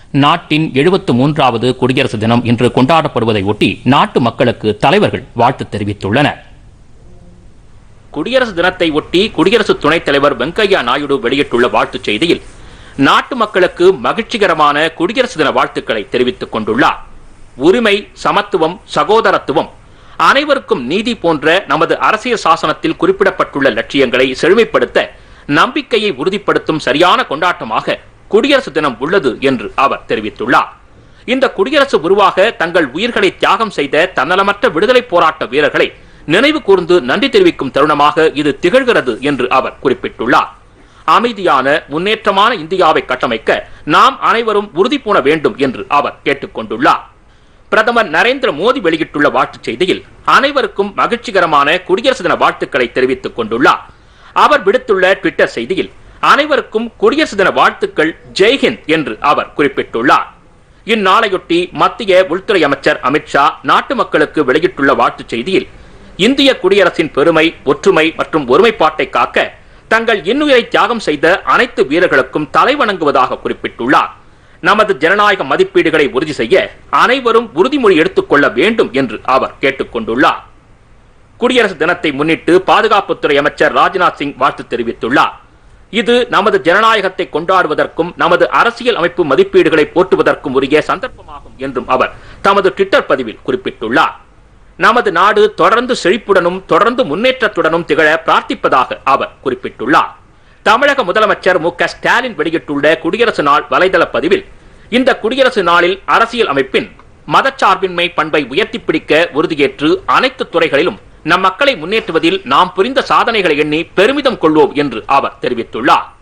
நாட்டின் எழுபத்து மூன்றாவது குடியரசு தினம் இன்று கொண்டாடப்படுவதை ஒட்டி நாட்டு மக்களுக்கு தலைவர்கள் வாழ்த்து தெரிவித்துள்ளனர் குடியரசு தினத்தை ஒட்டி குடியரசு துணைத் தலைவர் வெங்கையா நாயுடு வெளியிட்டுள்ள வாழ்த்துச் செய்தியில் நாட்டு மக்களுக்கு மகிழ்ச்சிகரமான குடியரசு தின வாழ்த்துக்களை தெரிவித்துக் கொண்டுள்ளார் உரிமை சமத்துவம் சகோதரத்துவம் அனைவருக்கும் நீதி போன்ற நமது அரசியல் சாசனத்தில் குறிப்பிடப்பட்டுள்ள லட்சியங்களை செழுமைப்படுத்த நம்பிக்கையை உறுதிப்படுத்தும் சரியான கொண்டாட்டமாக குடியரசு தினம் உள்ளது என்று அவர் தெரிவித்துள்ளார் இந்த குடியரசு உருவாக தங்கள் உயிர்களை தியாகம் செய்த தன்னலமற்ற விடுதலை போராட்ட வீரர்களை நினைவு கூர்ந்து நன்றி தெரிவிக்கும் தருணமாக இது திகழ்கிறது என்று அவர் குறிப்பிட்டுள்ளார் அமைதியான முன்னேற்றமான இந்தியாவை கட்டமைக்க நாம் அனைவரும் உறுதி பூண வேண்டும் என்று அவர் கேட்டுக் கொண்டுள்ளார் பிரதமர் நரேந்திர மோடி வெளியிட்டுள்ள வாழ்த்துச் செய்தியில் அனைவருக்கும் மகிழ்ச்சிகரமான குடியரசு தின வாழ்த்துக்களை தெரிவித்துக் கொண்டுள்ளார் அவர் விடுத்துள்ள ட்விட்டர் செய்தியில் அனைவருக்கும் குடியரசு தின வாழ்த்துக்கள் ஜெய்ஹிந்த் என்று அவர் குறிப்பிட்டுள்ளார் இந்நாளையொட்டி மத்திய உள்துறை அமைச்சர் அமித்ஷா நாட்டு மக்களுக்கு வெளியிட்டுள்ள வாழ்த்துச் செய்தியில் இந்திய குடியரசின் பெருமை ஒற்றுமை மற்றும் ஒருமைப்பாட்டை காக்க தங்கள் இன்னுயிரை தியாகம் செய்த அனைத்து வீரர்களுக்கும் தலைவணங்குவதாக குறிப்பிட்டுள்ளார் நமது ஜனநாயக மதிப்பீடுகளை உறுதி செய்ய அனைவரும் உறுதிமொழி எடுத்துக்கொள்ள வேண்டும் என்று அவர் கேட்டுக் கொண்டுள்ளார் குடியரசு தினத்தை முன்னிட்டு பாதுகாப்புத்துறை அமைச்சர் ராஜ்நாத் சிங் வாழ்த்து தெரிவித்துள்ளார் இது நமது ஜனநாயகத்தை கொண்டாடுவதற்கும் நமது அரசியல் அமைப்பு மதிப்பீடுகளை போற்றுவதற்கும் உரிய சந்தர்ப்பமாகும் என்றும் அவர் தமது ட்விட்டர் பதிவில் குறிப்பிட்டுள்ளார் நமது நாடு தொடர்ந்து செழிப்புடனும் தொடர்ந்து முன்னேற்றத்துடனும் திகழ பிரார்த்திப்பதாக அவர் குறிப்பிட்டுள்ளார் தமிழக முதலமைச்சர் மு க ஸ்டாலின் வெளியிட்டுள்ள குடியரசு நாள் வலைதள பதிவில் இந்த குடியரசு நாளில் அரசியல் அமைப்பின் மதச்சார்பின்மை பண்பை உயர்த்தி பிடிக்க உறுதியேற்று அனைத்து துறைகளிலும் நம் மக்களை முன்னேற்றுவதில் நாம் புரிந்த சாதனைகளை எண்ணி பெருமிதம் கொள்வோம் என்று அவர் தெரிவித்துள்ளார்